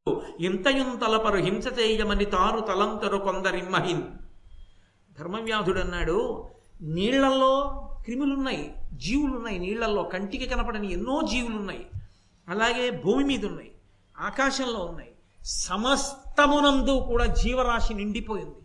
ఇంతయుంతలపరు హింస చేయమని తారు తలంతరు కొందరిమ్మహిన్ ధర్మవ్యాధుడు అన్నాడు నీళ్లలో క్రిములున్నాయి జీవులున్నాయి నీళ్లలో కంటికి కనపడని ఎన్నో జీవులున్నాయి అలాగే భూమి మీద ఉన్నాయి ఆకాశంలో ఉన్నాయి సమస్తమునందు కూడా జీవరాశి నిండిపోయింది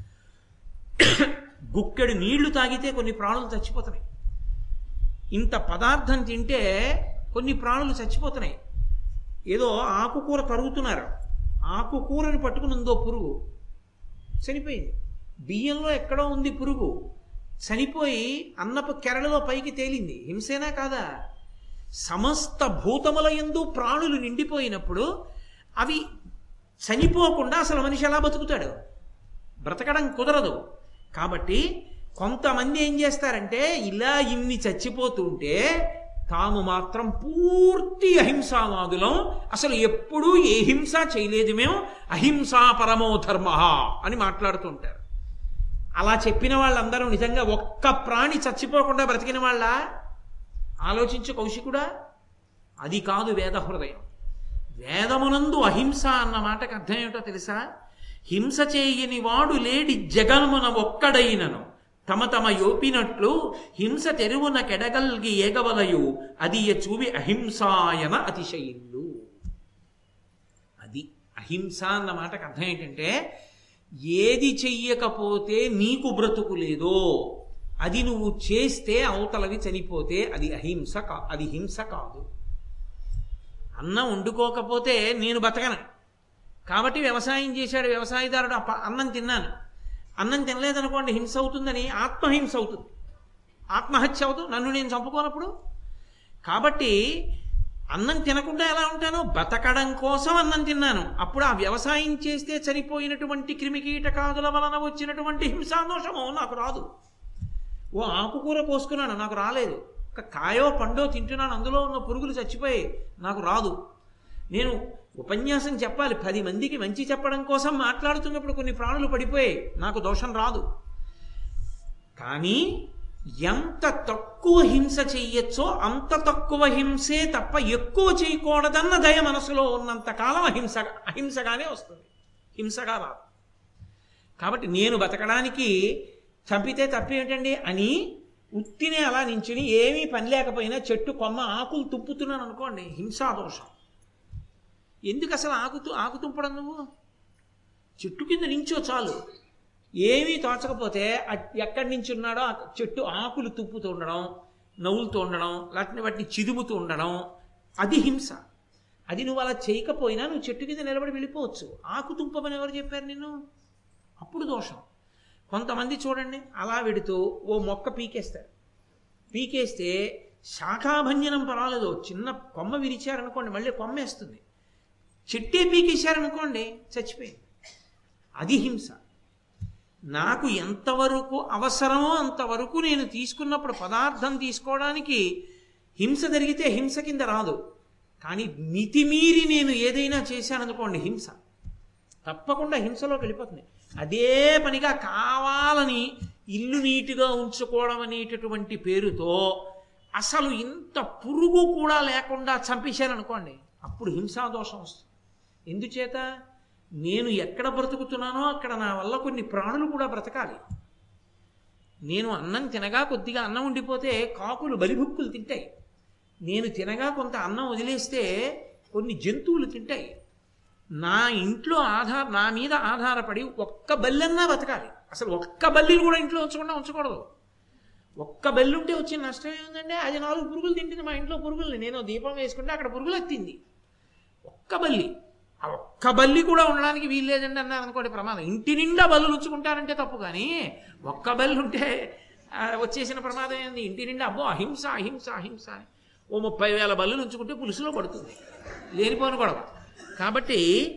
గుక్కెడు నీళ్లు తాగితే కొన్ని ప్రాణులు చచ్చిపోతున్నాయి ఇంత పదార్థం తింటే కొన్ని ప్రాణులు చచ్చిపోతున్నాయి ఏదో ఆకుకూర తరుగుతున్నారు ఆకుకూరని పట్టుకుని ఉందో పురుగు చనిపోయింది బియ్యంలో ఎక్కడో ఉంది పురుగు చనిపోయి అన్నపు కెరళలో పైకి తేలింది హింసేనా కాదా సమస్త భూతముల ఎందు ప్రాణులు నిండిపోయినప్పుడు అవి చనిపోకుండా అసలు మనిషి ఎలా బతుకుతాడు బ్రతకడం కుదరదు కాబట్టి కొంతమంది ఏం చేస్తారంటే ఇలా ఇన్ని చచ్చిపోతుంటే తాము మాత్రం పూర్తి అహింసావాదులం అసలు ఎప్పుడూ ఏ హింస చేయలేదు మేము అహింసా పరమో ధర్మ అని మాట్లాడుతుంటారు అలా చెప్పిన వాళ్ళందరూ నిజంగా ఒక్క ప్రాణి చచ్చిపోకుండా బ్రతికిన వాళ్ళ ఆలోచించు కౌశికుడా అది కాదు వేద హృదయం వేదమునందు అహింస అన్న మాటకు అర్థం ఏమిటో తెలుసా హింస చేయని వాడు లేడి జగన్మున ఒక్కడైనను తమ తమ యోపినట్లు హింస తెరువున కెడగల్గి ఏగవలయు అది చూవి అహింసాయన అతిశయిల్లు అది అహింస అన్న మాటకు అర్థం ఏంటంటే ఏది చెయ్యకపోతే నీకు బ్రతుకు లేదో అది నువ్వు చేస్తే అవతలవి చనిపోతే అది అహింస కా అది హింస కాదు అన్నం వండుకోకపోతే నేను బతకను కాబట్టి వ్యవసాయం చేశాడు వ్యవసాయదారుడు అప్ప అన్నం తిన్నాను అన్నం తినలేదనుకోండి హింస అవుతుందని ఆత్మహింస అవుతుంది ఆత్మహత్య అవుతుంది నన్ను నేను చంపుకోనప్పుడు కాబట్టి అన్నం తినకుండా ఎలా ఉంటాను బతకడం కోసం అన్నం తిన్నాను అప్పుడు ఆ వ్యవసాయం చేస్తే చనిపోయినటువంటి క్రిమికీటకాదుల వలన వచ్చినటువంటి హింసాదోషము నాకు రాదు ఓ ఆకుకూర కోసుకున్నాను నాకు రాలేదు ఒక కాయో పండో తింటున్నాను అందులో ఉన్న పురుగులు చచ్చిపోయాయి నాకు రాదు నేను ఉపన్యాసం చెప్పాలి పది మందికి మంచి చెప్పడం కోసం మాట్లాడుతున్నప్పుడు కొన్ని ప్రాణులు పడిపోయాయి నాకు దోషం రాదు కానీ ఎంత తక్కువ హింస చెయ్యొచ్చో అంత తక్కువ హింసే తప్ప ఎక్కువ చేయకూడదన్న దయ మనసులో ఉన్నంత కాలం అహింస అహింసగానే వస్తుంది హింసగా రాదు కాబట్టి నేను బతకడానికి చంపితే తప్పేమిటండి అని ఉత్తినే అలా నించుని ఏమీ పని లేకపోయినా చెట్టు కొమ్మ ఆకులు తుప్పుతున్నాను అనుకోండి హింసాదోషం ఎందుకు అసలు ఆకుతూ ఆకు తుంపడం నువ్వు చెట్టు కింద నించో చాలు ఏమీ తోచకపోతే అట్- ఎక్కడి నుంచి ఉన్నాడో ఆ చెట్టు ఆకులు తుప్పుతూ ఉండడం నవ్వులుతూ ఉండడం లేకపోతే వాటిని చిదుముతూ ఉండడం అది హింస అది నువ్వు అలా చేయకపోయినా నువ్వు చెట్టు కింద నిలబడి వెళ్ళిపోవచ్చు ఆకు తుంపమని ఎవరు చెప్పారు నిన్ను అప్పుడు దోషం కొంతమంది చూడండి అలా వెడుతూ ఓ మొక్క పీకేస్తారు పీకేస్తే శాఖాభంజనం పర్వాలేదు చిన్న కొమ్మ విరిచారనుకోండి మళ్ళీ కొమ్మ వేస్తుంది చెట్టే పీకేశారనుకోండి చచ్చిపోయింది అది హింస నాకు ఎంతవరకు అవసరమో అంతవరకు నేను తీసుకున్నప్పుడు పదార్థం తీసుకోవడానికి హింస జరిగితే హింస కింద రాదు కానీ మితిమీరి నేను ఏదైనా చేశాననుకోండి హింస తప్పకుండా హింసలోకి వెళ్ళిపోతుంది అదే పనిగా కావాలని ఇల్లు నీటిగా ఉంచుకోవడం అనేటటువంటి పేరుతో అసలు ఇంత పురుగు కూడా లేకుండా చంపేశారనుకోండి అప్పుడు హింసాదోషం వస్తుంది ఎందుచేత నేను ఎక్కడ బ్రతుకుతున్నానో అక్కడ నా వల్ల కొన్ని ప్రాణులు కూడా బ్రతకాలి నేను అన్నం తినగా కొద్దిగా అన్నం ఉండిపోతే కాకులు బలిభుక్కులు తింటాయి నేను తినగా కొంత అన్నం వదిలేస్తే కొన్ని జంతువులు తింటాయి నా ఇంట్లో ఆధార నా మీద ఆధారపడి ఒక్క బల్లన్నా బతకాలి అసలు ఒక్క బల్లిని కూడా ఇంట్లో ఉంచకుండా ఉంచకూడదు ఒక్క బల్లి ఉంటే వచ్చిన నష్టం ఏముందండి అది నాలుగు పురుగులు తింటుంది మా ఇంట్లో పురుగుల్ని నేను దీపం వేసుకుంటే అక్కడ పురుగులు ఎత్తింది ఒక్క బల్లి ఆ ఒక్క బల్లి కూడా ఉండడానికి వీల్లేదండి అన్నారు అనుకోండి ప్రమాదం ఇంటి నిండా బల్లులు ఉంచుకుంటారంటే తప్పు కానీ ఒక్క బల్లి ఉంటే ఆ, వచ్చేసిన ప్రమాదం ఏంది ఇంటి నిండా అబ్బో అహింస అహింస అహింస అని ఓ ముప్పై వేల బల్లులు ఉంచుకుంటే పులుసులో పడుతుంది లేనిపోను గొడవ కాబట్టి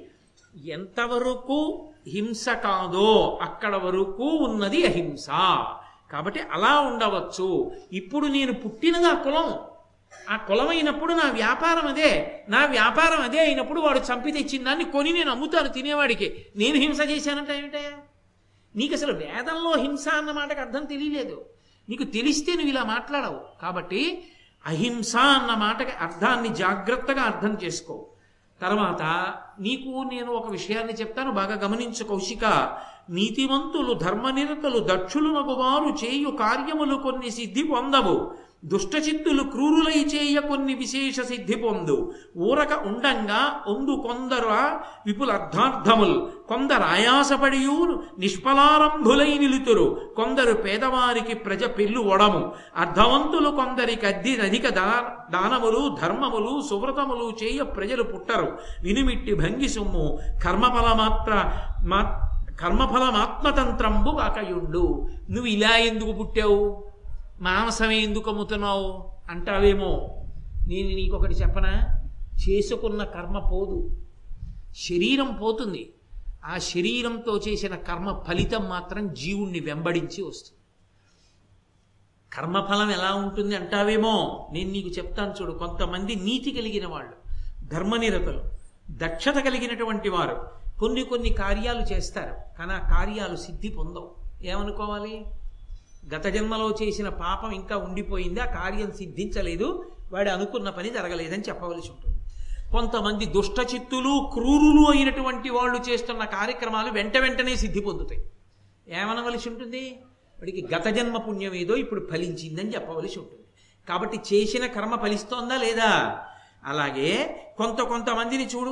ఎంతవరకు హింస కాదో అక్కడ వరకు ఉన్నది అహింస కాబట్టి అలా ఉండవచ్చు ఇప్పుడు నేను పుట్టినది ఆ కులం ఆ కులం అయినప్పుడు నా వ్యాపారం అదే నా వ్యాపారం అదే అయినప్పుడు వాడు చంపి తెచ్చిన దాన్ని కొని నేను అమ్ముతాను తినేవాడికి నేను హింస చేశానంటే ఏమిటయ్యా నీకు అసలు వేదంలో హింస అన్న మాటకు అర్థం తెలియలేదు నీకు తెలిస్తే నువ్వు ఇలా మాట్లాడవు కాబట్టి అహింస అన్న మాటకి అర్థాన్ని జాగ్రత్తగా అర్థం చేసుకో తర్వాత నీకు నేను ఒక విషయాన్ని చెప్తాను బాగా గమనించు కౌశిక నీతివంతులు ధర్మనిరతలు దక్షులు వారు చేయు కార్యములు కొన్ని సిద్ధి పొందవు దుష్టచిత్తులు క్రూరులై చేయ కొన్ని విశేష సిద్ధి పొందు ఊరక ఉండంగా ఒందు కొందరు విపుల అర్ధార్థముల్ కొందరు ఆయాసపడియు నిష్ఫలారంభులై నిలుతురు కొందరు పేదవారికి ప్రజ పెళ్ళు ఒడము అర్ధవంతులు కొందరికి అద్ది అధిక దా దానములు ధర్మములు సువ్రతములు చేయ ప్రజలు పుట్టరు వినుమిట్టి భంగి సొమ్ము కర్మఫల మాత్ర మా కర్మఫలమాత్మతంత్రంబు కాకయుండు నువ్వు ఇలా ఎందుకు పుట్టావు మాంసమే ఎందుకు అమ్ముతున్నావు అంటావేమో నేను నీకొకటి చెప్పనా చేసుకున్న కర్మ పోదు శరీరం పోతుంది ఆ శరీరంతో చేసిన కర్మ ఫలితం మాత్రం జీవుణ్ణి వెంబడించి వస్తుంది కర్మఫలం ఎలా ఉంటుంది అంటావేమో నేను నీకు చెప్తాను చూడు కొంతమంది నీతి కలిగిన వాళ్ళు ధర్మనిరతలు దక్షత కలిగినటువంటి వారు కొన్ని కొన్ని కార్యాలు చేస్తారు కానీ ఆ కార్యాలు సిద్ధి పొందవు ఏమనుకోవాలి గత జన్మలో చేసిన పాపం ఇంకా ఉండిపోయింది ఆ కార్యం సిద్ధించలేదు వాడు అనుకున్న పని జరగలేదని చెప్పవలసి ఉంటుంది కొంతమంది దుష్టచిత్తులు క్రూరులు అయినటువంటి వాళ్ళు చేస్తున్న కార్యక్రమాలు వెంట వెంటనే సిద్ధి పొందుతాయి ఏమనవలసి ఉంటుంది వాడికి గత జన్మ పుణ్యం ఏదో ఇప్పుడు ఫలించిందని చెప్పవలసి ఉంటుంది కాబట్టి చేసిన కర్మ ఫలిస్తోందా లేదా అలాగే కొంత కొంతమందిని చూడు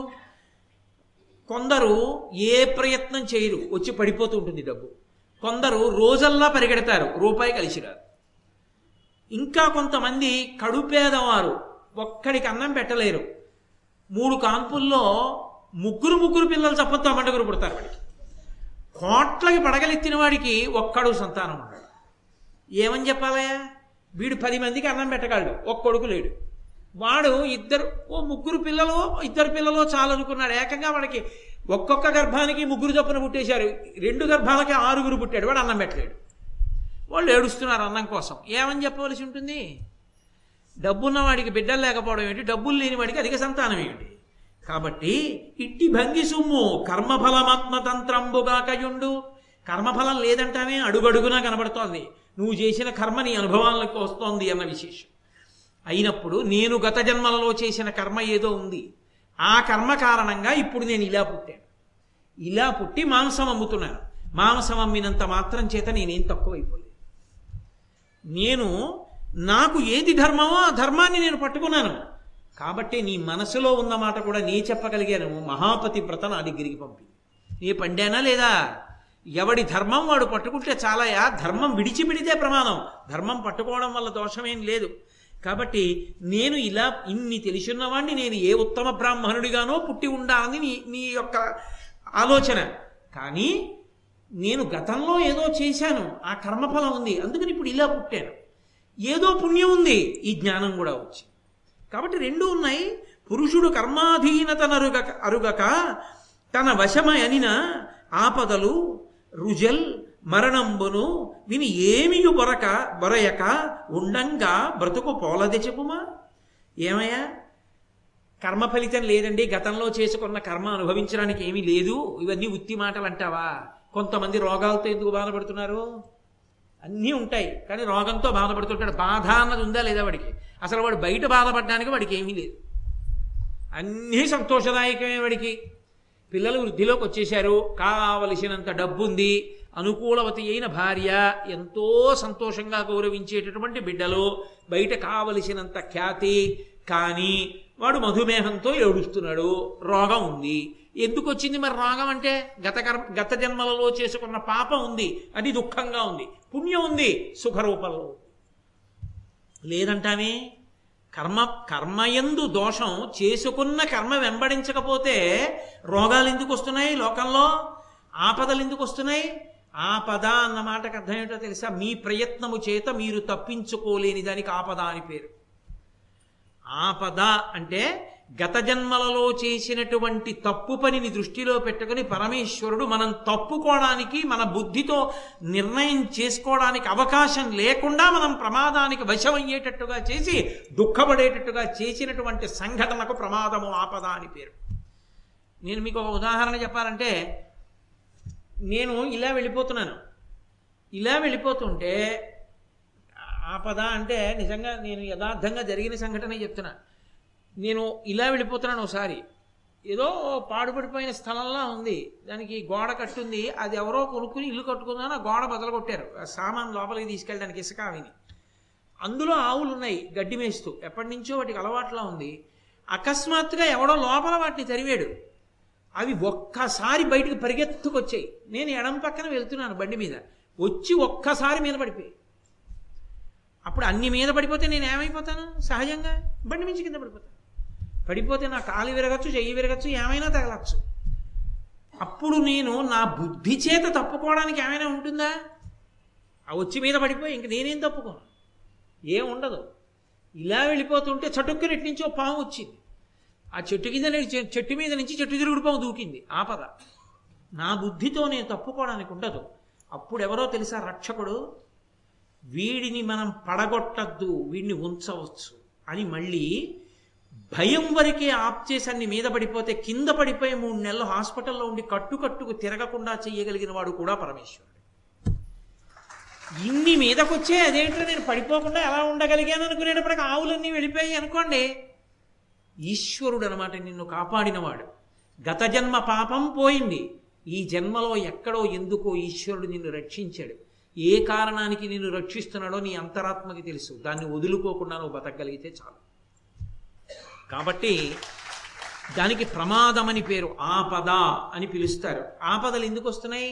కొందరు ఏ ప్రయత్నం చేయరు వచ్చి పడిపోతూ ఉంటుంది డబ్బు కొందరు రోజల్లా పరిగెడతారు రూపాయి కలిసిరారు ఇంకా కొంతమంది కడుపేదవారు ఒక్కడికి అన్నం పెట్టలేరు మూడు కాన్పుల్లో ముగ్గురు ముగ్గురు పిల్లలు చప్పతో మండగురు పుడతారు వాడికి కోట్లకి పడగలెత్తిన వాడికి ఒక్కడు సంతానం ఉన్నాడు ఏమని చెప్పాలయా వీడు పది మందికి అన్నం పెట్టగలడు ఒక్కడుకు లేడు వాడు ఇద్దరు ఓ ముగ్గురు పిల్లలు ఇద్దరు పిల్లలు చాలనుకున్నాడు ఏకంగా వాడికి ఒక్కొక్క గర్భానికి ముగ్గురు చొప్పున పుట్టేశారు రెండు గర్భాలకి ఆరుగురు పుట్టాడు వాడు అన్నం పెట్టలేడు వాళ్ళు ఏడుస్తున్నారు అన్నం కోసం ఏమని చెప్పవలసి ఉంటుంది డబ్బున్న వాడికి బిడ్డలు లేకపోవడం ఏంటి డబ్బులు లేని వాడికి అధిక సంతానం ఏమిటి కాబట్టి ఇట్టి భంగి సొమ్ము కర్మఫలమాత్మతంత్రంబుగాకయుండు కర్మఫలం లేదంటానే అడుగడుగునా కనబడుతోంది నువ్వు చేసిన కర్మ నీ అనుభవాలకు వస్తోంది అన్న విశేషం అయినప్పుడు నేను గత జన్మలలో చేసిన కర్మ ఏదో ఉంది ఆ కర్మ కారణంగా ఇప్పుడు నేను ఇలా పుట్టాను ఇలా పుట్టి మాంసం అమ్ముతున్నాను మాంసం అమ్మినంత మాత్రం చేత నేనేం తక్కువైపోలేదు నేను నాకు ఏది ధర్మమో ఆ ధర్మాన్ని నేను పట్టుకున్నాను కాబట్టి నీ మనసులో ఉన్న మాట కూడా నీ చెప్పగలిగాను మహాపతి వ్రత నా దగ్గరికి పంపింది నీ పండానా లేదా ఎవడి ధర్మం వాడు పట్టుకుంటే చాలాయా ధర్మం విడిచిపెడితే ప్రమాదం ధర్మం పట్టుకోవడం వల్ల దోషమేం లేదు కాబట్టి నేను ఇలా ఇన్ని తెలిసిన్నవాడిని నేను ఏ ఉత్తమ బ్రాహ్మణుడిగానో పుట్టి ఉండాలని నీ నీ యొక్క ఆలోచన కానీ నేను గతంలో ఏదో చేశాను ఆ కర్మఫలం ఉంది అందుకని ఇప్పుడు ఇలా పుట్టాను ఏదో పుణ్యం ఉంది ఈ జ్ఞానం కూడా వచ్చి కాబట్టి రెండు ఉన్నాయి పురుషుడు కర్మాధీనతనరుగ అరుగక తన వశమయనిన ఆపదలు రుజల్ మరణంబును విని ఏమియు బొరక బొరయక ఉండంగా బ్రతుకు పోలదే చెప్పుమా ఏమయ్యా కర్మ ఫలితం లేదండి గతంలో చేసుకున్న కర్మ అనుభవించడానికి ఏమీ లేదు ఇవన్నీ ఉత్తి మాటలు అంటావా కొంతమంది రోగాలతో ఎందుకు బాధపడుతున్నారు అన్నీ ఉంటాయి కానీ రోగంతో బాధపడుతుంటాడు బాధ అన్నది ఉందా లేదా వాడికి అసలు వాడు బయట బాధపడడానికి వాడికి ఏమీ లేదు అన్నీ సంతోషదాయకమే వాడికి పిల్లలు వృద్ధిలోకి వచ్చేశారు కావలసినంత డబ్బు ఉంది అనుకూలవతి అయిన భార్య ఎంతో సంతోషంగా గౌరవించేటటువంటి బిడ్డలు బయట కావలసినంత ఖ్యాతి కానీ వాడు మధుమేహంతో ఏడుస్తున్నాడు రోగం ఉంది ఎందుకు వచ్చింది మరి రోగం అంటే గత కర్మ గత జన్మలలో చేసుకున్న పాపం ఉంది అది దుఃఖంగా ఉంది పుణ్యం ఉంది సుఖరూపంలో లేదంటామే కర్మ కర్మయందు దోషం చేసుకున్న కర్మ వెంబడించకపోతే రోగాలు ఎందుకు వస్తున్నాయి లోకంలో ఆపదలు ఎందుకు వస్తున్నాయి ఆపద అన్న మాటకు అర్థం ఏంటో తెలుసా మీ ప్రయత్నము చేత మీరు తప్పించుకోలేని దానికి ఆపద అని పేరు ఆపద అంటే గత జన్మలలో చేసినటువంటి తప్పు పనిని దృష్టిలో పెట్టుకుని పరమేశ్వరుడు మనం తప్పుకోవడానికి మన బుద్ధితో నిర్ణయం చేసుకోవడానికి అవకాశం లేకుండా మనం ప్రమాదానికి వశమయ్యేటట్టుగా చేసి దుఃఖపడేటట్టుగా చేసినటువంటి సంఘటనకు ప్రమాదము ఆపద అని పేరు నేను మీకు ఒక ఉదాహరణ చెప్పాలంటే నేను ఇలా వెళ్ళిపోతున్నాను ఇలా వెళ్ళిపోతుంటే ఆపద అంటే నిజంగా నేను యథార్థంగా జరిగిన సంఘటన చెప్తున్నా నేను ఇలా వెళ్ళిపోతున్నాను ఒకసారి ఏదో పాడుపడిపోయిన స్థలంలో ఉంది దానికి గోడ కట్టుంది అది ఎవరో కొనుక్కుని ఇల్లు కట్టుకుందని ఆ గోడ బదలు కొట్టారు ఆ సామాన్ లోపలికి తీసుకెళ్ళడానికి ఇసుక అవిని అందులో ఆవులు ఉన్నాయి గడ్డి మేస్తూ ఎప్పటి నుంచో వాటికి అలవాట్లా ఉంది అకస్మాత్తుగా ఎవడో లోపల వాటిని తరివాడు అవి ఒక్కసారి బయటకు పరిగెత్తుకొచ్చాయి నేను ఎడం పక్కన వెళ్తున్నాను బండి మీద వచ్చి ఒక్కసారి మీద పడిపోయి అప్పుడు అన్ని మీద పడిపోతే నేను ఏమైపోతాను సహజంగా బండి మించి కింద పడిపోతాను పడిపోతే నా కాలు విరగచ్చు చెయ్యి విరగచ్చు ఏమైనా తగలచ్చు అప్పుడు నేను నా బుద్ధి చేత తప్పుకోవడానికి ఏమైనా ఉంటుందా ఆ వచ్చి మీద పడిపోయి ఇంక నేనేం తప్పుకోను ఏం ఉండదు ఇలా వెళ్ళిపోతుంటే చటుక్కుని ఇటు నుంచి ఓ పాము వచ్చింది ఆ చెట్టు కింద నుంచి- చెట్టు మీద నుంచి చెట్టు తిరుగుడు పాము దూకింది ఆపద నా బుద్ధితో నేను తప్పుకోవడానికి ఉండదు అప్పుడు ఎవరో తెలుసా రక్షకుడు వీడిని మనం పడగొట్టద్దు వీడిని ఉంచవచ్చు అని మళ్ళీ భయం వరకే ఆప్ చేసి అన్ని మీద పడిపోతే కింద పడిపోయి మూడు నెలలు హాస్పిటల్లో ఉండి కట్టు కట్టుకు తిరగకుండా చెయ్యగలిగిన వాడు కూడా పరమేశ్వరుడు ఇన్ని మీదకొచ్చే అదేంటో నేను పడిపోకుండా ఎలా ఉండగలిగాను అనుకునేటప్పటికి ఆవులన్నీ వెళ్ళిపోయాయి అనుకోండి ఈశ్వరుడు అనమాట నిన్ను కాపాడినవాడు గత జన్మ పాపం పోయింది ఈ జన్మలో ఎక్కడో ఎందుకో ఈశ్వరుడు నిన్ను రక్షించాడు ఏ కారణానికి నిన్ను రక్షిస్తున్నాడో నీ అంతరాత్మకి తెలుసు దాన్ని వదులుకోకుండా నువ్వు బతకగలిగితే చాలు కాబట్టి దానికి ప్రమాదమని పేరు ఆపద అని పిలుస్తారు ఆపదలు ఎందుకు వస్తున్నాయి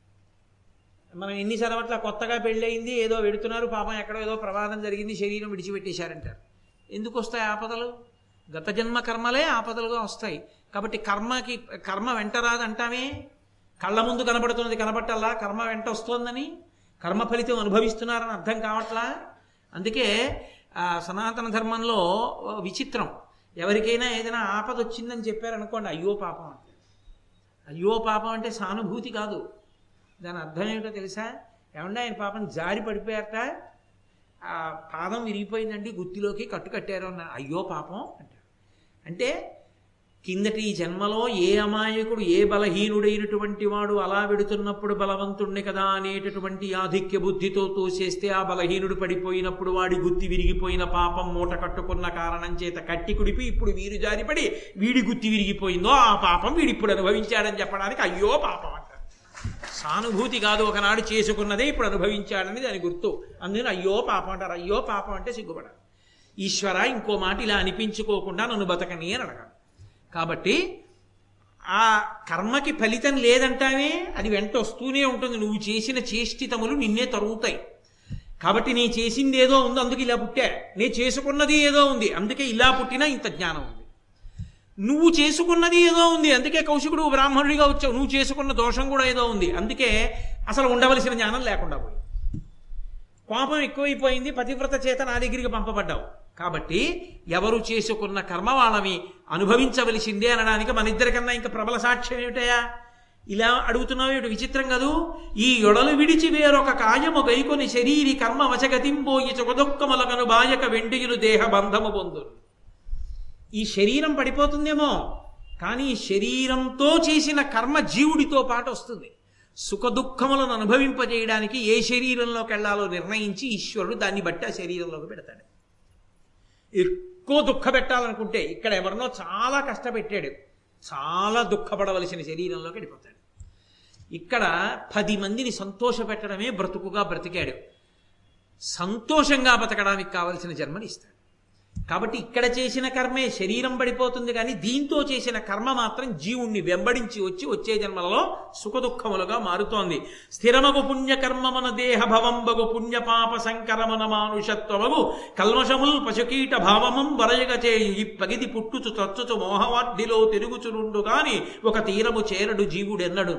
మనం ఎన్నిసార్లు అట్లా కొత్తగా పెళ్ళయింది ఏదో వెడుతున్నారు పాపం ఎక్కడో ఏదో ప్రమాదం జరిగింది శరీరం విడిచిపెట్టేశారంటారు ఎందుకు వస్తాయి ఆపదలు గత జన్మ కర్మలే ఆపదలుగా వస్తాయి కాబట్టి కర్మకి కర్మ వెంట రాదంటామే కళ్ళ ముందు కనబడుతున్నది కనబట్టల్లా కర్మ వెంట వస్తోందని కర్మ ఫలితం అనుభవిస్తున్నారని అర్థం కావట్లా అందుకే ఆ, సనాతన ధర్మంలో ఓ విచిత్రం ఎవరికైనా ఏదైనా ఆపద వచ్చిందని చెప్పారనుకోండి అయ్యో పాపం అంటే అయ్యో పాపం అంటే సానుభూతి కాదు దాని అర్థం ఏమిటో తెలుసా ఏమన్నా ఆయన పాపం జారి పడిపోయారట ఆ పాదం విరిగిపోయిందండి గుత్తిలోకి కట్టు కట్టారు అన్న అయ్యో పాపం అంటారు అంటే కిందటి జన్మలో ఏ అమాయకుడు ఏ బలహీనుడైనటువంటి వాడు అలా వెడుతున్నప్పుడు బలవంతుణ్ణి కదా అనేటటువంటి ఆధిక్య బుద్ధితో తోసేస్తే ఆ బలహీనుడు పడిపోయినప్పుడు వాడి గుత్తి విరిగిపోయిన పాపం మూట కట్టుకున్న కారణం చేత కట్టి కుడిపి ఇప్పుడు వీరు జారిపడి వీడి గుత్తి విరిగిపోయిందో ఆ పాపం వీడిప్పుడు అనుభవించాడని చెప్పడానికి అయ్యో పాపం అంటారు సానుభూతి కాదు ఒకనాడు చేసుకున్నదే ఇప్పుడు అనుభవించాడని దాని గుర్తు అందుకని అయ్యో పాపం అంటారు అయ్యో పాపం అంటే సిగ్గుపడాలి ఈశ్వర ఇంకో మాట ఇలా అనిపించుకోకుండా నన్ను బతకని అని అడగాలి కాబట్టి ఆ కర్మకి ఫలితం లేదంటావే అది వెంట వస్తూనే ఉంటుంది నువ్వు చేసిన చేష్టితములు నిన్నే తరుగుతాయి కాబట్టి నీ చేసింది ఏదో ఉంది అందుకే ఇలా పుట్టా నీ చేసుకున్నది ఏదో ఉంది అందుకే ఇలా పుట్టినా ఇంత జ్ఞానం ఉంది నువ్వు చేసుకున్నది ఏదో ఉంది అందుకే కౌశికుడు బ్రాహ్మణుడిగా వచ్చావు నువ్వు చేసుకున్న దోషం కూడా ఏదో ఉంది అందుకే అసలు ఉండవలసిన జ్ఞానం లేకుండా పోయి కోపం ఎక్కువైపోయింది పతివ్రత చేత నా దగ్గరికి పంపబడ్డావు కాబట్టి ఎవరు చేసుకున్న కర్మ వాళ్ళని అనుభవించవలసిందే అనడానికి మన ఇద్దరికన్నా ఇంకా ప్రబల సాక్ష్యం ఏమిటయా ఇలా అడుగుతున్నావు ఏమిటి విచిత్రం కదూ ఈ యొడలు విడిచి వేరొక కాయము గైకొని శరీరి కర్మ వశగతింబోయి చుకదొక్కములగను బాయక వెండియులు దేహ బంధము పొందును ఈ శరీరం పడిపోతుందేమో కానీ ఈ శరీరంతో చేసిన కర్మ జీవుడితో పాటు వస్తుంది సుఖ దుఃఖములను అనుభవింపజేయడానికి ఏ శరీరంలోకి వెళ్ళాలో నిర్ణయించి ఈశ్వరుడు దాన్ని బట్టి ఆ శరీరంలోకి పెడతాడు ఎక్కువ దుఃఖ పెట్టాలనుకుంటే ఇక్కడ ఎవరినో చాలా కష్టపెట్టాడు చాలా దుఃఖపడవలసిన శరీరంలోకి వెళ్ళిపోతాడు ఇక్కడ పది మందిని సంతోష పెట్టడమే బ్రతుకుగా బ్రతికాడు సంతోషంగా బతకడానికి కావలసిన జన్మని ఇస్తాడు కాబట్టి ఇక్కడ చేసిన కర్మే శరీరం పడిపోతుంది కానీ దీంతో చేసిన కర్మ మాత్రం జీవుణ్ణి వెంబడించి వచ్చి వచ్చే జన్మలలో సుఖదుఖములుగా మారుతోంది స్థిరమగు పుణ్యకర్మమున దేహ భవంబగు పుణ్యపాప సంకరమన మానుషత్వమగు కల్మషముల్ పశుకీట భావమం వరయగ చేయు ఈ పగిది పుట్టుచు తచ్చుచు మోహవాడ్డిలో తిరుగుచునుండు కాని ఒక తీరము చేరడు జీవుడెన్నడు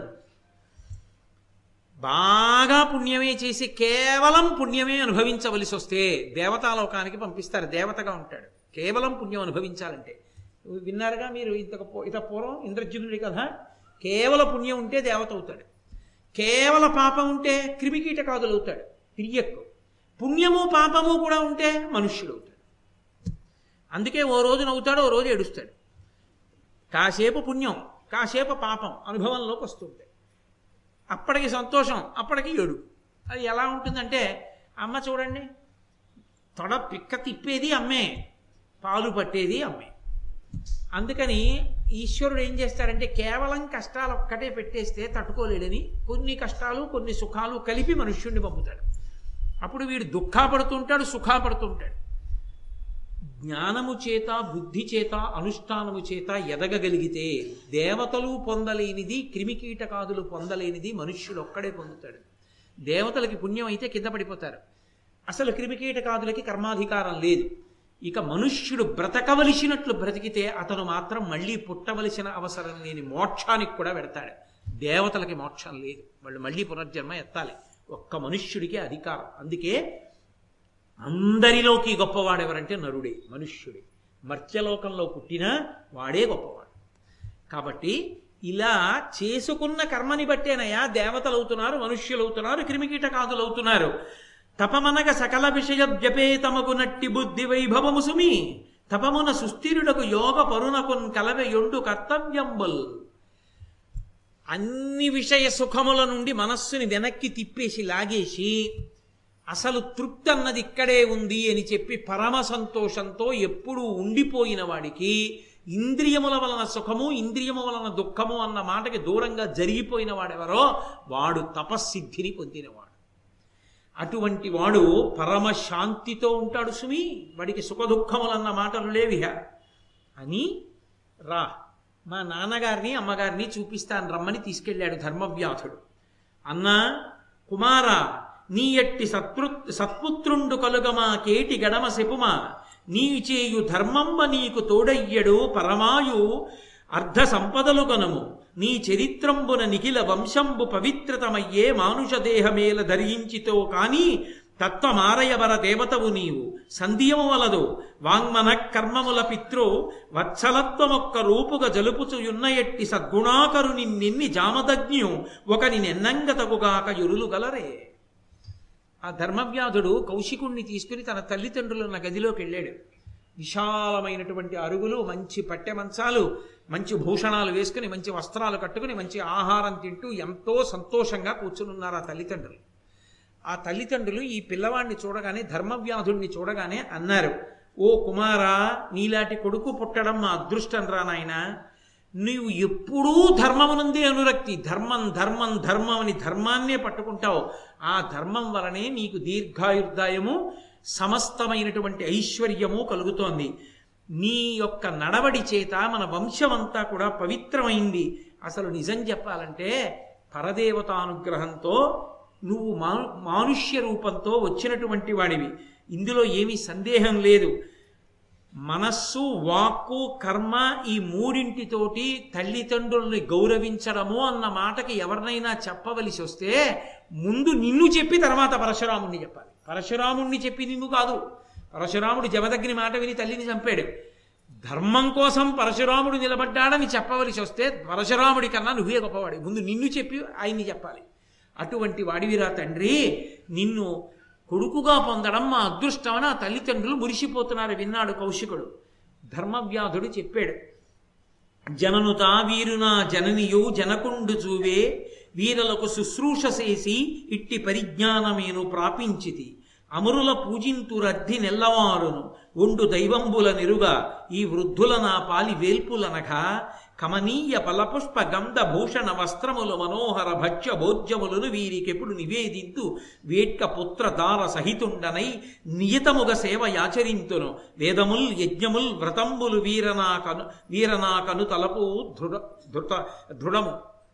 బాగా పుణ్యమే చేసి కేవలం పుణ్యమే అనుభవించవలసి వస్తే దేవతాలోకానికి పంపిస్తారు దేవతగా ఉంటాడు కేవలం పుణ్యం అనుభవించాలంటే విన్నారుగా మీరు ఇంతకు పూ- ఇంత పూర్వం ఇంద్రజ్యునుడి కథ కేవల పుణ్యం ఉంటే దేవత అవుతాడు కేవల పాపం ఉంటే క్రిమికీటకాదులు అవుతాడు తిరియక్కు పుణ్యము పాపము కూడా ఉంటే మనుష్యుడు అవుతాడు అందుకే ఓ రోజు నవ్వుతాడు ఓ రోజు ఏడుస్తాడు కాసేపు పుణ్యం కాసేపు పాపం అనుభవంలోకి వస్తుంటాయి అప్పటికి సంతోషం అప్పటికి ఏడు అది ఎలా ఉంటుందంటే అమ్మ చూడండి తొడ పిక్క తిప్పేది అమ్మే పాలు పట్టేది అమ్మే అందుకని ఈశ్వరుడు ఏం చేస్తారంటే కేవలం కష్టాలు ఒక్కటే పెట్టేస్తే తట్టుకోలేడని కొన్ని కష్టాలు కొన్ని సుఖాలు కలిపి మనుష్యుణ్ణి పంపుతాడు అప్పుడు వీడు దుఃఖపడుతుంటాడు సుఖపడుతుంటాడు జ్ఞానము చేత బుద్ధి చేత అనుష్ఠానము చేత ఎదగగలిగితే దేవతలు పొందలేనిది క్రిమికీటకాదులు పొందలేనిది మనుష్యుడు ఒక్కడే పొందుతాడు దేవతలకి పుణ్యం అయితే కింద పడిపోతారు అసలు క్రిమికీటకాదులకి కర్మాధికారం లేదు ఇక మనుష్యుడు బ్రతకవలసినట్లు బ్రతికితే అతను మాత్రం మళ్ళీ పుట్టవలసిన అవసరం లేని మోక్షానికి కూడా పెడతాడు దేవతలకి మోక్షం లేదు వాళ్ళు మళ్ళీ పునర్జన్మ ఎత్తాలి ఒక్క మనుష్యుడికి అధికారం అందుకే అందరిలోకి గొప్పవాడు ఎవరంటే నరుడే మనుష్యుడే మర్త్యలోకంలో పుట్టినా వాడే గొప్పవాడు కాబట్టి ఇలా చేసుకున్న కర్మని బట్టేనయా దేవతలు అవుతున్నారు మనుష్యులు అవుతున్నారు క్రిమికీటకాదులు అవుతున్నారు తపమనగ సకల విషయ జపేతమగు నట్టి బుద్ధి వైభవము సుమి తపమున సుస్థిరుడకు యోగ పరునకున్ కలవెయొండు కర్తవ్యంబుల్ అన్ని విషయ సుఖముల నుండి మనస్సుని వెనక్కి తిప్పేసి లాగేసి అసలు తృప్తి అన్నది ఇక్కడే ఉంది అని చెప్పి పరమ సంతోషంతో ఎప్పుడూ ఉండిపోయిన వాడికి ఇంద్రియముల వలన సుఖము ఇంద్రియము వలన దుఃఖము అన్న మాటకి దూరంగా జరిగిపోయిన వాడెవరో వాడు తపస్సిద్ధిని పొందినవాడు అటువంటి వాడు పరమ శాంతితో ఉంటాడు సుమి వాడికి సుఖ దుఃఖములన్న మాటలు లేవిహ అని రా మా నాన్నగారిని అమ్మగారిని చూపిస్తాను రమ్మని తీసుకెళ్ళాడు ధర్మవ్యాధుడు అన్నా కుమారా నీ ఎట్టి సత్పృ సత్పుత్రుండు కలుగమా కేటి గడమ సెపుమా నీ చేయు ధర్మంబ నీకు తోడయ్యడు పరమాయు అర్ధ సంపదలు గనము నీ చరిత్రంబున నిఖిల వంశంబు పవిత్రతమయ్యే మానుష దేహమేల ధరించితో కాని తత్వమారయవర దేవతవు నీవు సంధియము వలదు వాంగ్మన కర్మముల పిత్రు వత్సలత్వమొక్క రూపుగా జలుపుచుయున్న ఎట్టి సద్గుణాకరుని నిన్ని జామదజ్ఞు ఒకని నెన్నంగతగుగాక యురులు గలరే ఆ ధర్మవ్యాధుడు కౌశికుణ్ణి తీసుకుని తన తల్లిదండ్రులున్న గదిలోకి వెళ్ళాడు విశాలమైనటువంటి అరుగులు మంచి పట్టె మంచాలు మంచి భూషణాలు వేసుకుని మంచి వస్త్రాలు కట్టుకుని మంచి ఆహారం తింటూ ఎంతో సంతోషంగా కూర్చునున్నారు ఆ తల్లిదండ్రులు ఆ తల్లిదండ్రులు ఈ పిల్లవాడిని చూడగానే ధర్మవ్యాధుడిని చూడగానే అన్నారు ఓ కుమారా నీలాంటి కొడుకు పుట్టడం మా అదృష్టం రా నాయన నీవు ఎప్పుడూ ధర్మమునందే అనురక్తి ధర్మం ధర్మం ధర్మం అని ధర్మాన్నే పట్టుకుంటావు ఆ ధర్మం వలనే నీకు దీర్ఘాయుర్దాయము సమస్తమైనటువంటి ఐశ్వర్యము కలుగుతోంది నీ యొక్క నడవడి చేత మన వంశమంతా కూడా పవిత్రమైంది అసలు నిజం చెప్పాలంటే పరదేవతానుగ్రహంతో నువ్వు మా మానుష్య రూపంతో వచ్చినటువంటి వాడివి ఇందులో ఏమీ సందేహం లేదు మనస్సు వాక్కు కర్మ ఈ మూడింటితోటి తల్లిదండ్రుల్ని గౌరవించడము అన్న మాటకి ఎవరినైనా చెప్పవలసి వస్తే ముందు నిన్ను చెప్పి తర్వాత పరశురాముణ్ణి చెప్పాలి పరశురాముణ్ణి చెప్పి నిన్ను కాదు పరశురాముడు జమదగ్ని మాట విని తల్లిని చంపాడు ధర్మం కోసం పరశురాముడు నిలబడ్డాడని చెప్పవలసి వస్తే పరశురాముడి కన్నా నువ్వే గొప్పవాడి ముందు నిన్ను చెప్పి ఆయన్ని చెప్పాలి అటువంటి వాడివిరా తండ్రి నిన్ను కొడుకుగా పొందడం మా అదృష్టమని ఆ తల్లిదండ్రులు మురిసిపోతున్నారు విన్నాడు కౌశికుడు ధర్మవ్యాధుడు చెప్పాడు జననుతా వీరునా జననియు జనకుండు చూవే వీరలకు శుశ్రూష చేసి ఇట్టి పరిజ్ఞానమేను ప్రాపించితి అమరుల పూజింతు రద్ది నెల్లవారును ఒండు దైవంబుల నిరుగా ఈ వృద్ధుల నా పాలి వేల్పులనగా కమనీయ ఫలపుష్ప గంధ భూషణ వస్త్రములు మనోహర భక్ష్య భోజ్యములను వీరికెప్పుడు నివేదింతు వేట్క పుత్ర దార సహితుండనై నియతముగ సేవ యాచరింతును వేదముల్ యజ్ఞముల్ వ్రతంబులు వీరనాకను వీరనాకను తలపు దృఢ దృఢ దృఢము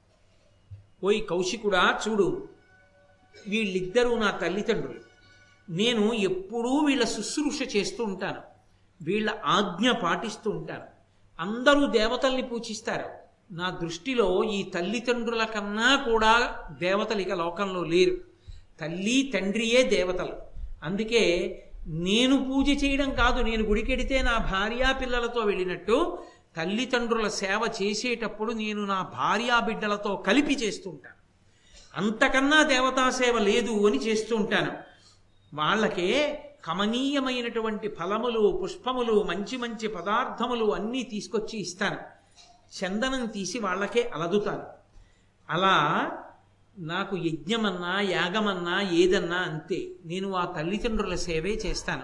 ఓయ్ కౌశికుడా చూడు వీళ్ళిద్దరూ నా తల్లిదండ్రులు నేను ఎప్పుడూ వీళ్ళ శుశ్రూష చేస్తూ ఉంటాను వీళ్ళ ఆజ్ఞ పాటిస్తూ ఉంటాను అందరూ దేవతల్ని పూజిస్తారు నా దృష్టిలో ఈ తల్లిదండ్రుల కన్నా కూడా దేవతలు ఇక లోకంలో లేరు తల్లి తండ్రియే దేవతలు అందుకే నేను పూజ చేయడం కాదు నేను గుడికెడితే నా భార్యా పిల్లలతో వెళ్ళినట్టు తల్లిదండ్రుల సేవ చేసేటప్పుడు నేను నా భార్యా బిడ్డలతో కలిపి చేస్తూ ఉంటాను అంతకన్నా దేవతా సేవ లేదు అని చేస్తూ ఉంటాను వాళ్ళకే కమనీయమైనటువంటి ఫలములు పుష్పములు మంచి మంచి పదార్థములు అన్నీ తీసుకొచ్చి ఇస్తాను చందనం తీసి వాళ్ళకే అలదుతాను అలా నాకు యజ్ఞమన్నా యాగమన్నా ఏదన్నా అంతే నేను ఆ తల్లిదండ్రుల సేవే చేస్తాను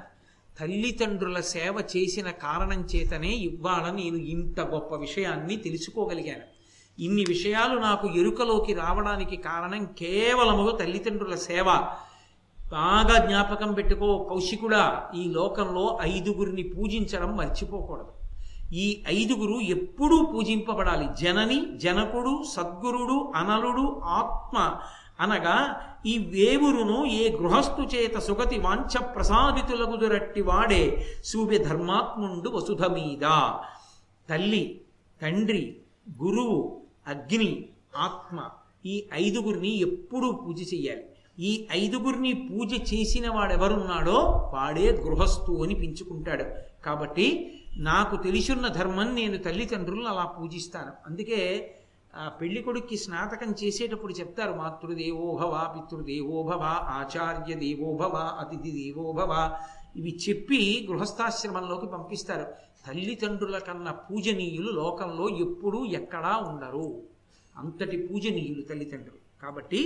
తల్లిదండ్రుల సేవ చేసిన కారణం చేతనే ఇవాళ నేను ఇంత గొప్ప విషయాన్ని తెలుసుకోగలిగాను ఇన్ని విషయాలు నాకు ఎరుకలోకి రావడానికి కారణం కేవలముగా తల్లిదండ్రుల సేవ బాగా జ్ఞాపకం పెట్టుకో కౌశికుడా ఈ లోకంలో ఐదుగురిని పూజించడం మర్చిపోకూడదు ఈ ఐదుగురు ఎప్పుడూ పూజింపబడాలి జనని జనకుడు సద్గురుడు అనలుడు ఆత్మ అనగా ఈ వేవురును ఏ గృహస్థు చేత సుగతి వాంఛ ప్రసాదితులగుదురట్టి వాడే సూర్య ధర్మాత్ముండు వసుధ మీద తల్లి తండ్రి గురువు అగ్ని ఆత్మ ఈ ఐదుగురిని ఎప్పుడూ పూజ చెయ్యాలి ఈ ఐదుగురిని పూజ చేసిన వాడెవరున్నాడో వాడే గృహస్థు అని పెంచుకుంటాడు కాబట్టి నాకు తెలిసున్న ధర్మం నేను తల్లిదండ్రులను అలా పూజిస్తాను అందుకే ఆ పెళ్లి కొడుక్కి స్నాతకం చేసేటప్పుడు చెప్తారు మాతృదేవోభవ పితృదేవోభవ ఆచార్య దేవోభవ అతిథి దేవోభవ ఇవి చెప్పి గృహస్థాశ్రమంలోకి పంపిస్తారు తల్లిదండ్రుల కన్నా పూజనీయులు లోకంలో ఎప్పుడూ ఎక్కడా ఉండరు అంతటి పూజనీయులు తల్లిదండ్రులు కాబట్టి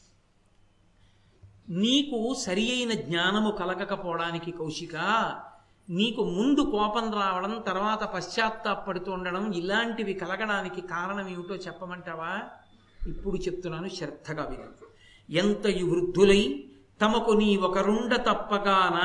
నీకు సరి అయిన జ్ఞానము కలగకపోవడానికి కౌశిక నీకు ముందు కోపం రావడం తర్వాత పశ్చాత్తాపడుతూ ఉండడం ఇలాంటివి కలగడానికి కారణం ఏమిటో చెప్పమంటావా ఇప్పుడు చెప్తున్నాను శ్రద్ధగా విను ఎంతయు వృద్ధులై తమకు నీ ఒకరుండ తప్పగాన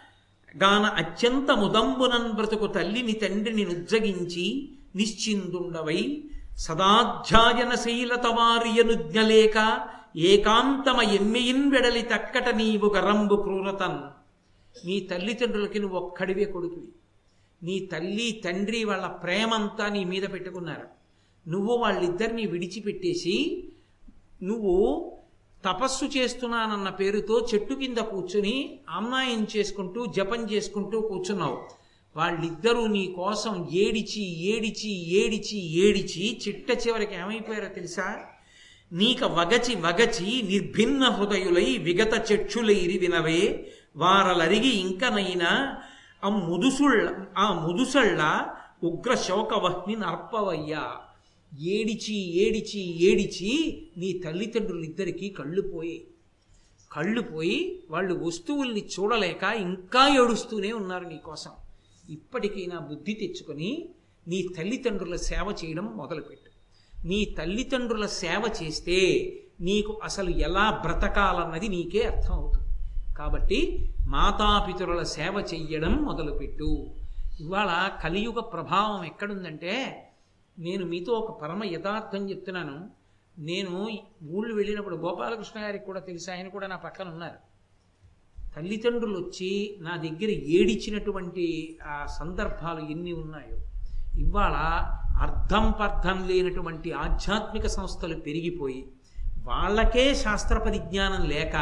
గాన అత్యంత ముదంబునన్ బ్రతుకు తల్లిని తండ్రిని నుజ్జగించి నిశ్చిందుండవై సదాధ్యాయన శీలత వారియనుజ్ఞలేక ఏకాంతమ ఎమ్మెయిన్ వెడలి తక్కట నీవు గరంబు క్రూరతన్ నీ తల్లిదండ్రులకి నువ్వు ఒక్కడివే కొడుకువి నీ తల్లి తండ్రి వాళ్ళ ప్రేమంతా నీ మీద పెట్టుకున్నారు నువ్వు వాళ్ళిద్దరిని విడిచిపెట్టేసి నువ్వు తపస్సు చేస్తున్నానన్న పేరుతో చెట్టు కింద కూర్చుని అమ్మాయం చేసుకుంటూ జపం చేసుకుంటూ కూర్చున్నావు వాళ్ళిద్దరూ నీ కోసం ఏడిచి ఏడిచి ఏడిచి ఏడిచి చిట్ట చివరికి ఏమైపోయారో తెలుసా నీక వగచి వగచి నిర్భిన్న హృదయులై విగత చక్షులైరి వినవే వారలరిగి ఇంకనైనా ఆ ముదుసుళ్ళ ఆ ముదుసళ్ళ ఉగ్ర శోకవహ్ని నర్పవయ్యా ఏడిచి ఏడిచి ఏడిచి నీ తల్లిదండ్రులిద్దరికీ కళ్ళు పోయి కళ్ళు పోయి వాళ్ళు వస్తువుల్ని చూడలేక ఇంకా ఏడుస్తూనే ఉన్నారు నీ కోసం ఇప్పటికైనా బుద్ధి తెచ్చుకొని నీ తల్లిదండ్రుల సేవ చేయడం మొదలుపెట్టు నీ తల్లిదండ్రుల సేవ చేస్తే నీకు అసలు ఎలా బ్రతకాలన్నది నీకే అర్థం అవుతుంది కాబట్టి మాతాపితరుల సేవ చెయ్యడం మొదలుపెట్టు ఇవాళ కలియుగ ప్రభావం ఎక్కడుందంటే నేను మీతో ఒక పరమ యథార్థం చెప్తున్నాను నేను ఊళ్ళు వెళ్ళినప్పుడు గోపాలకృష్ణ గారికి కూడా తెలుసు ఆయన కూడా నా పక్కన ఉన్నారు తల్లిదండ్రులు వచ్చి నా దగ్గర ఏడిచినటువంటి ఆ సందర్భాలు ఎన్ని ఉన్నాయో ఇవాళ అర్థం పర్థం లేనటువంటి ఆధ్యాత్మిక సంస్థలు పెరిగిపోయి వాళ్ళకే శాస్త్ర పరిజ్ఞానం లేక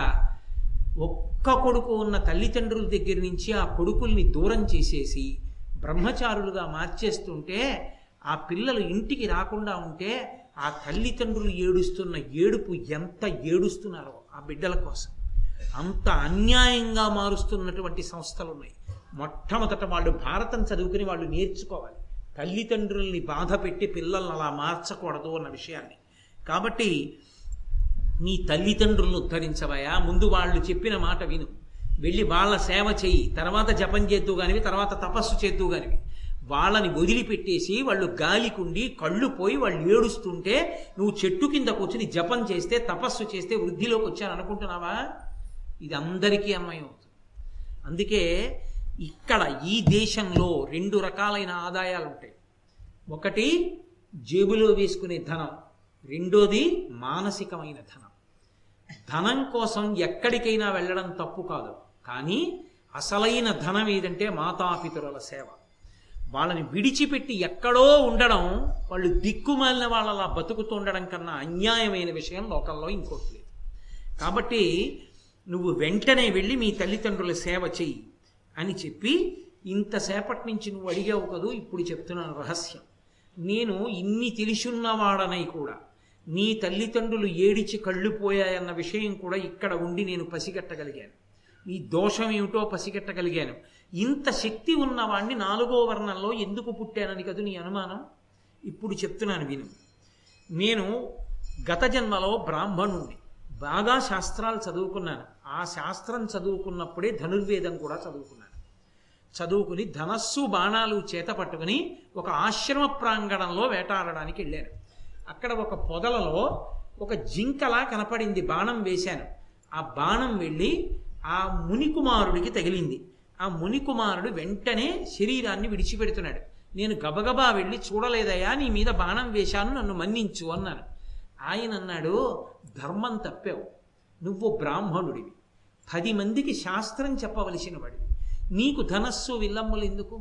ఒక్క కొడుకు ఉన్న తల్లిదండ్రుల దగ్గర నుంచి ఆ కొడుకుల్ని దూరం చేసేసి బ్రహ్మచారులుగా మార్చేస్తుంటే ఆ పిల్లలు ఇంటికి రాకుండా ఉంటే ఆ తల్లిదండ్రులు ఏడుస్తున్న ఏడుపు ఎంత ఏడుస్తున్నారో ఆ బిడ్డల కోసం అంత అన్యాయంగా మారుస్తున్నటువంటి సంస్థలు ఉన్నాయి మొట్టమొదట వాళ్ళు భారతం చదువుకుని వాళ్ళు నేర్చుకోవాలి తల్లిదండ్రుల్ని బాధ పెట్టి పిల్లల్ని అలా మార్చకూడదు అన్న విషయాన్ని కాబట్టి నీ తల్లిదండ్రులను ఉద్ధరించవయా ముందు వాళ్ళు చెప్పిన మాట విను వెళ్ళి వాళ్ళ సేవ చెయ్యి తర్వాత జపం చేద్దు కానివి తర్వాత తపస్సు చేద్దు కానివి వాళ్ళని వదిలిపెట్టేసి వాళ్ళు గాలికుండి కళ్ళు పోయి వాళ్ళు ఏడుస్తుంటే నువ్వు చెట్టు కింద కూర్చుని జపం చేస్తే తపస్సు చేస్తే వృద్ధిలోకి వచ్చాను అనుకుంటున్నావా ఇది అందరికీ అన్వయం అవుతుంది అందుకే ఇక్కడ ఈ దేశంలో రెండు రకాలైన ఆదాయాలు ఉంటాయి ఒకటి జేబులో వేసుకునే ధనం రెండోది మానసికమైన ధనం ధనం కోసం ఎక్కడికైనా వెళ్ళడం తప్పు కాదు కానీ అసలైన ధనం ఏదంటే మాతాపితరుల సేవ వాళ్ళని విడిచిపెట్టి ఎక్కడో ఉండడం వాళ్ళు దిక్కుమాలిన వాళ్ళలా బతుకుతుండడం కన్నా అన్యాయమైన విషయం లోకల్లో ఇంకోటి లేదు కాబట్టి నువ్వు వెంటనే వెళ్ళి మీ తల్లిదండ్రుల సేవ చెయ్యి అని చెప్పి ఇంతసేపటి నుంచి నువ్వు అడిగావు కదూ ఇప్పుడు చెప్తున్నాను రహస్యం నేను ఇన్ని తెలిసున్నవాడనై కూడా నీ తల్లిదండ్రులు ఏడిచి కళ్ళు పోయాయన్న విషయం కూడా ఇక్కడ ఉండి నేను పసిగట్టగలిగాను నీ దోషం ఏమిటో పసిగట్టగలిగాను ఇంత శక్తి ఉన్నవాణ్ణి నాలుగో వర్ణంలో ఎందుకు పుట్టానని కదూ నీ అనుమానం ఇప్పుడు చెప్తున్నాను విను నేను గత జన్మలో బ్రాహ్మణుణ్ణి బాగా శాస్త్రాలు చదువుకున్నాను ఆ శాస్త్రం చదువుకున్నప్పుడే ధనుర్వేదం కూడా చదువుకున్నాను చదువుకుని ధనస్సు బాణాలు చేత పట్టుకుని ఒక ఆశ్రమ ప్రాంగణంలో వేటాడడానికి వెళ్ళాను అక్కడ ఒక పొదలలో ఒక జింకలా కనపడింది బాణం వేశాను ఆ బాణం వెళ్ళి ఆ మునికుమారుడికి తగిలింది ఆ మునికుమారుడు వెంటనే శరీరాన్ని విడిచిపెడుతున్నాడు నేను గబగబా వెళ్ళి చూడలేదయ్యా నీ మీద బాణం వేశాను నన్ను మన్నించు అన్నాను ఆయన అన్నాడు ధర్మం తప్పావు నువ్వు బ్రాహ్మణుడివి పది మందికి శాస్త్రం చెప్పవలసిన వాడివి నీకు ధనస్సు విల్లమ్ములు ఎందుకు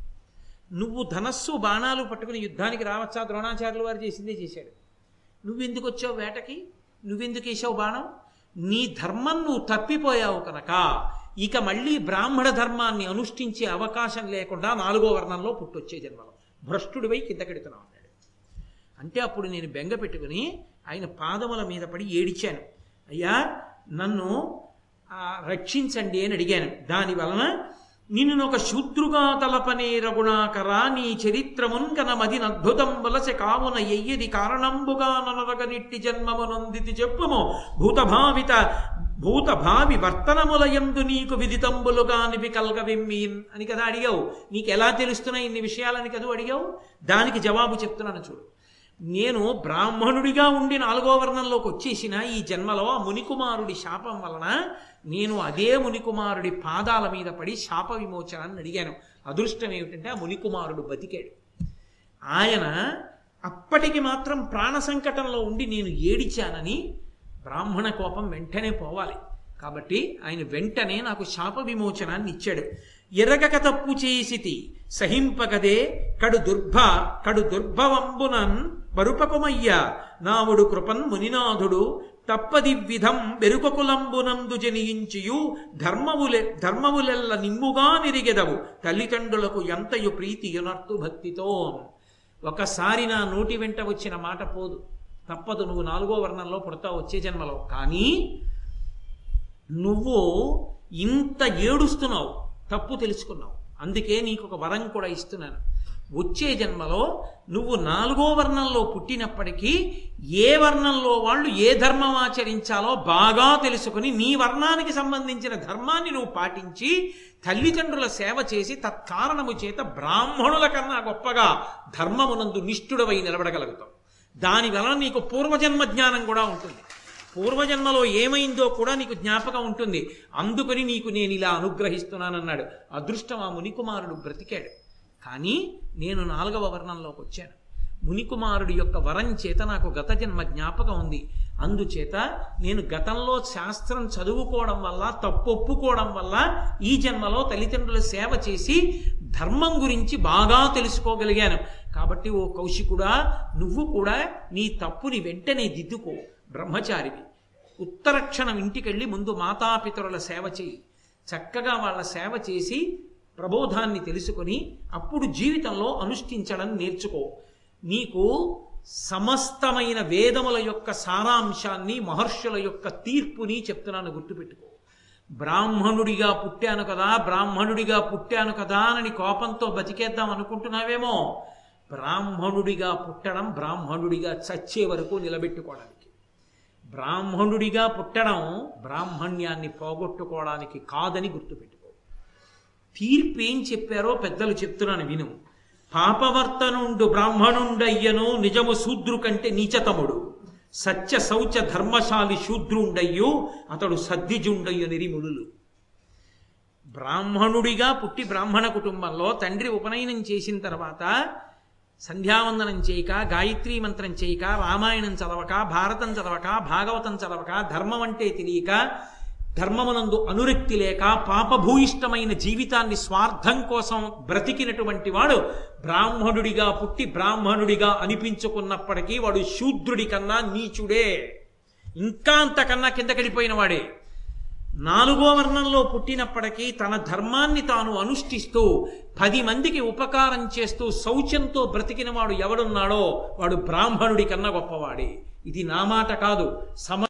నువ్వు ధనస్సు బాణాలు పట్టుకుని యుద్ధానికి రావచ్చా ద్రోణాచార్యుల వారు చేసిందే చేశాడు నువ్వెందుకు వచ్చావు వేటకి నువ్వెందుకు వేసావు బాణం నీ ధర్మం నువ్వు తప్పిపోయావు కనుక ఇక మళ్ళీ బ్రాహ్మణ ధర్మాన్ని అనుష్ఠించే అవకాశం లేకుండా నాలుగో వర్ణంలో పుట్టొచ్చే జన్మలో భ్రష్టుడివై కిందకెడుతున్నావు అన్నాడు అంటే అప్పుడు నేను బెంగ పెట్టుకుని ఆయన పాదముల మీద పడి ఏడిచాను అయ్యా నన్ను ఆ, రక్షించండి అని అడిగాను దాని వలన నిన్ను ఒక శూద్రుగా తలపనే రఘుణాకర నీ చరిత్రమున్ కనమది అద్భుతం వలస కావున ఎయ్యది కారణంబుగా ననరగనిట్టి జన్మమునందితి చెప్పుము భూతభావిత భూత భావి వర్తనములయందు నీకు విదితంబులుగా నివి కల్గవిమ్మీన్ అని కదా అడిగావు నీకు ఎలా తెలుస్తున్నాయి ఇన్ని విషయాలని కదా అడిగావు దానికి జవాబు చెప్తున్నాను చూడు నేను బ్రాహ్మణుడిగా ఉండి నాలుగో వర్ణంలోకి వచ్చేసిన ఈ జన్మలో ఆ మునికుమారుడి శాపం వలన నేను అదే మునికుమారుడి పాదాల మీద పడి శాప విమోచనాన్ని అడిగాను అదృష్టం ఏమిటంటే ఆ మునికుమారుడు బతికాడు ఆయన అప్పటికి మాత్రం ప్రాణ సంకటంలో ఉండి నేను ఏడిచానని బ్రాహ్మణ కోపం వెంటనే పోవాలి కాబట్టి ఆయన వెంటనే నాకు శాప విమోచనాన్ని ఇచ్చాడు ఎరగక తప్పు చేసితి సహింపగదే కడు దుర్భ కడు దుర్భవంబునన్ పరుపకుమయ్య నాముడు కృపన్ మునినాథుడు తప్పది విధం బెరుకకులంబునందు జనియించియు ధర్మములె ధర్మములెల్ల నిమ్ముగా నిరిగెదవు తల్లిదండ్రులకు ఎంతయు ప్రీతి యునర్తు భక్తితో ఒకసారి నా నోటి వెంట వచ్చిన మాట పోదు తప్పదు నువ్వు నాలుగో వర్ణంలో పుడతావు వచ్చే జన్మలో కానీ నువ్వు ఇంత ఏడుస్తున్నావు తప్పు తెలుసుకున్నావు అందుకే నీకు ఒక వరం కూడా ఇస్తున్నాను వచ్చే జన్మలో నువ్వు నాలుగో వర్ణంలో పుట్టినప్పటికీ ఏ వర్ణంలో వాళ్ళు ఏ ధర్మం ఆచరించాలో బాగా తెలుసుకుని నీ వర్ణానికి సంబంధించిన ధర్మాన్ని నువ్వు పాటించి తల్లిదండ్రుల సేవ చేసి తత్కారణము చేత బ్రాహ్మణుల కన్నా గొప్పగా ధర్మమునందు నిష్ఠుడవై నిలబడగలుగుతావు దాని వలన నీకు పూర్వజన్మ జ్ఞానం కూడా ఉంటుంది పూర్వజన్మలో ఏమైందో కూడా నీకు జ్ఞాపకం ఉంటుంది అందుకని నీకు నేను ఇలా అనుగ్రహిస్తున్నానన్నాడు అదృష్టం ఆ మునికుమారుడు బ్రతికాడు కానీ నేను నాలుగవ వర్ణంలోకి వచ్చాను మునికుమారుడి యొక్క వరం చేత నాకు గత జన్మ జ్ఞాపకం ఉంది అందుచేత నేను గతంలో శాస్త్రం చదువుకోవడం వల్ల తప్పొప్పుకోవడం వల్ల ఈ జన్మలో తల్లిదండ్రుల సేవ చేసి ధర్మం గురించి బాగా తెలుసుకోగలిగాను కాబట్టి ఓ కౌశికుడా నువ్వు కూడా నీ తప్పుని వెంటనే దిద్దుకో బ్రహ్మచారివి ఉత్తరక్షణం ఇంటికెళ్ళి ముందు మాతాపితరుల సేవ చేయి చక్కగా వాళ్ళ సేవ చేసి ప్రబోధాన్ని తెలుసుకొని అప్పుడు జీవితంలో అనుష్ఠించడం నేర్చుకో నీకు సమస్తమైన వేదముల యొక్క సారాంశాన్ని మహర్షుల యొక్క తీర్పుని చెప్తున్నాను గుర్తుపెట్టుకో బ్రాహ్మణుడిగా పుట్టాను కదా బ్రాహ్మణుడిగా పుట్టాను కదా అని కోపంతో బతికేద్దాం అనుకుంటున్నావేమో బ్రాహ్మణుడిగా పుట్టడం బ్రాహ్మణుడిగా చచ్చే వరకు నిలబెట్టుకోవడానికి బ్రాహ్మణుడిగా పుట్టడం బ్రాహ్మణ్యాన్ని పోగొట్టుకోవడానికి కాదని గుర్తుపెట్టుకో తీర్పు ఏం చెప్పారో పెద్దలు చెప్తున్నాను విను పాపవర్తనుండు బ్రాహ్మణుండయ్యను నిజము శూద్రు కంటే నీచతముడు సత్య శౌచ ధర్మశాలి శూద్రుండయ్యు అతడు సద్దిజుండయ్యు నిరిముడులు బ్రాహ్మణుడిగా పుట్టి బ్రాహ్మణ కుటుంబంలో తండ్రి ఉపనయనం చేసిన తర్వాత సంధ్యావందనం చేయక గాయత్రీ మంత్రం చేయక రామాయణం చదవక భారతం చదవక భాగవతం చదవక ధర్మం అంటే తెలియక ధర్మమునందు అనురక్తి లేక పాపభూయిష్టమైన జీవితాన్ని స్వార్థం కోసం బ్రతికినటువంటి వాడు బ్రాహ్మణుడిగా పుట్టి బ్రాహ్మణుడిగా అనిపించుకున్నప్పటికీ వాడు శూద్రుడి కన్నా నీచుడే ఇంకా అంతకన్నా కిందకెళ్ళిపోయిన వాడే నాలుగో వర్ణంలో పుట్టినప్పటికీ తన ధర్మాన్ని తాను అనుష్ఠిస్తూ పది మందికి ఉపకారం చేస్తూ శౌచంతో బ్రతికిన వాడు ఎవడున్నాడో వాడు బ్రాహ్మణుడి కన్నా గొప్పవాడే ఇది నా మాట కాదు సమ